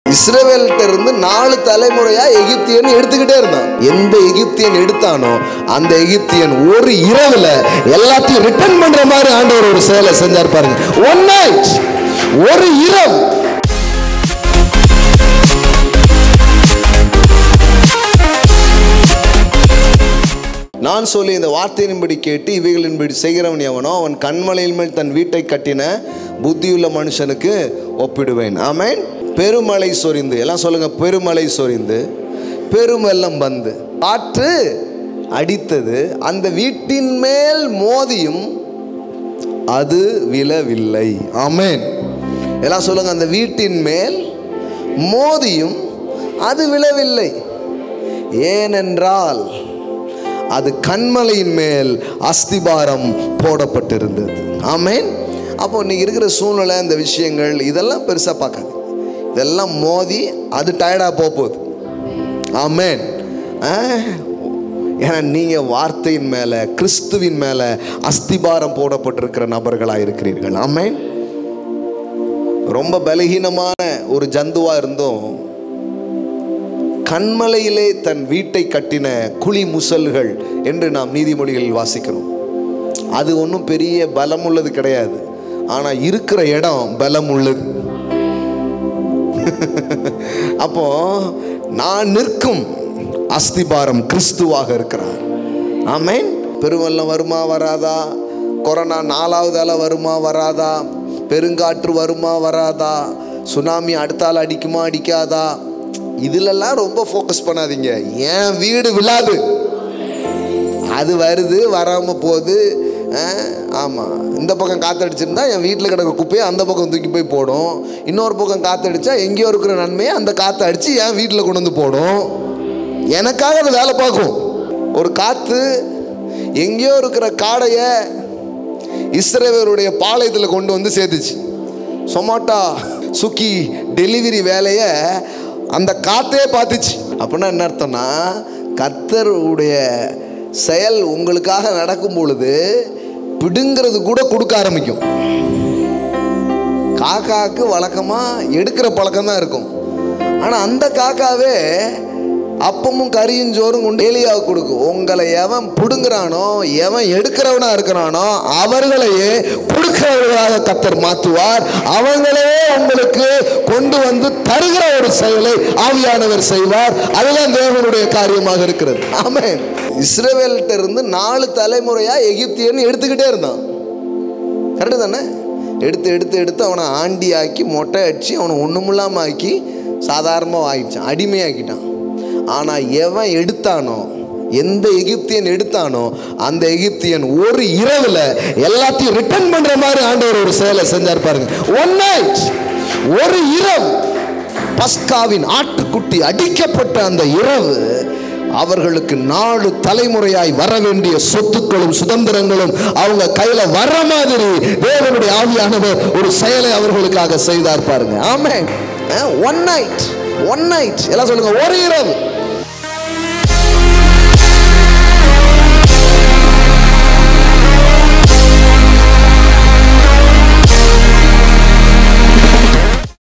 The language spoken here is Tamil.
இஸ்ரவேல்கிட்ட இருந்து நாலு தலைமுறையா எகிப்தியன் எடுத்துக்கிட்டே இருந்தான் எந்த எகிப்தியன் எடுத்தானோ அந்த எகிப்தியன் ஒரு இரவுல எல்லாத்தையும் ரிட்டர்ன் பண்ற மாதிரி ஆண்டவர் ஒரு செயலை செஞ்சார் பாருங்க ஒன் நைட் ஒரு இரவு நான் சொல்லி இந்த வார்த்தையின்படி கேட்டு இவைகளின்படி செய்கிறவன் எவனோ அவன் கண்மலையின் மேல் தன் வீட்டை கட்டின புத்தியுள்ள மனுஷனுக்கு ஒப்பிடுவேன் ஆமென் பெருமழை சொரிந்து எல்லாம் சொல்லுங்க பெருமழை சொரிந்து பெருமெல்லம் வந்து காற்று அடித்தது அந்த வீட்டின் மேல் மோதியும் அது விழவில்லை ஆமென் எல்லாம் சொல்லுங்க அந்த வீட்டின் மேல் மோதியும் அது விழவில்லை ஏனென்றால் அது கண்மலையின் மேல் அஸ்திபாரம் போடப்பட்டிருந்தது ஆமென் அப்போ இன்னைக்கு இருக்கிற சூழ்நிலை இந்த விஷயங்கள் இதெல்லாம் பெருசாக பார்க்காது இதெல்லாம் மோதி அது டயர்டாக போக போகுது ஆமென் ஆ, ஏன்னா நீங்கள் வார்த்தையின் மேலே கிறிஸ்துவின் மேலே அஸ்திபாரம் போடப்பட்டிருக்கிற நபர்களாக இருக்கிறீர்கள் ஆமென் ரொம்ப பலகீனமான ஒரு ஜந்துவா இருந்தோம் கண்மலையிலே தன் வீட்டை கட்டின குழி முசல்கள் என்று நாம் நீதிமொழிகளில் வாசிக்கிறோம் அது ஒன்றும் பெரிய பலம் உள்ளது கிடையாது ஆனால் இருக்கிற இடம் பலம் உள்ளது அப்போ நான் நிற்கும் அஸ்திபாரம் கிறிஸ்துவாக இருக்கிறார் ஆமென் பெருவெள்ளம் வருமா வராதா கொரோனா நாலாவது அலை வருமா வராதா பெருங்காற்று வருமா வராதா சுனாமி அடுத்தால அடிக்குமா அடிக்காதா இதுலெல்லாம் ரொம்ப ஃபோக்கஸ் பண்ணாதீங்க என் வீடு விழாது அது வருது வராமல் போகுது ஆமாம் இந்த பக்கம் காற்றடிச்சிருந்தா என் வீட்டில் கிடக்க குப்பையை அந்த பக்கம் தூக்கி போய் போடும் இன்னொரு பக்கம் காற்றடிச்சா எங்கேயோ இருக்கிற நன்மையை அந்த காற்றை அடித்து என் வீட்டில் கொண்டு வந்து போடும் எனக்காக அது வேலை பார்க்கும் ஒரு காற்று எங்கேயோ இருக்கிற காடையை இஸ்ரேவருடைய பாளையத்தில் கொண்டு வந்து சேர்த்துச்சு சொமாட்டா சுக்கி டெலிவரி வேலையை அந்த காத்தே பார்த்துச்சு அப்படின்னா என்ன அர்த்தம்னா கர்த்தருடைய செயல் உங்களுக்காக நடக்கும் பொழுது பிடுங்கிறது கூட கொடுக்க ஆரம்பிக்கும் காக்காவுக்கு வழக்கமாக எடுக்கிற பழக்கம் தான் இருக்கும் ஆனால் அந்த காக்காவே அப்பமும் கறியும் சோறும் கொண்டு ஏலியாவுக்கு கொடுக்கும் உங்களை எவன் பிடுங்குறானோ எவன் எடுக்கிறவனா இருக்கிறானோ அவர்களையே கொடுக்கிறவர்களாக கத்தர் மாற்றுவார் அவங்களே உங்களுக்கு கொண்டு வந்து தருகிற ஒரு செயலை ஆவியானவர் செய்வார் அதுதான் தேவனுடைய காரியமாக இருக்கிறது ஆமென் இஸ்ரவேல்கிட்ட இருந்து நாலு தலைமுறையா எகிப்தியன் எடுத்துக்கிட்டே இருந்தான் கரெக்டு தானே எடுத்து எடுத்து எடுத்து அவனை ஆண்டி ஆக்கி மொட்டை அடிச்சு அவனை ஒன்றுமில்லாமல் ஆக்கி சாதாரணமாக ஆகிடுச்சான் அடிமையாக்கிட்டான் ஆனால் எவன் எடுத்தானோ எந்த எகிப்தியன் எடுத்தானோ அந்த எகிப்தியன் ஒரு இரவில் எல்லாத்தையும் ரிட்டர்ன் பண்ணுற மாதிரி ஆண்டவர் ஒரு செயலை செஞ்சார் பாருங்க ஒன் நைட் ஒரு இரவு பஸ்காவின் ஆட்டுக்குட்டி அடிக்கப்பட்ட அந்த இரவு அவர்களுக்கு நாலு தலைமுறையாய் வர வேண்டிய சொத்துக்களும் சுதந்திரங்களும் அவங்க கையில வர மாதிரி தேவனுடைய ஆவியானவர் ஒரு செயலை அவர்களுக்காக செய்தார் பாருங்க ஆமே ஒன் நைட் ஒன் நைட் எல்லாம் சொல்லுங்க ஒரு இரவு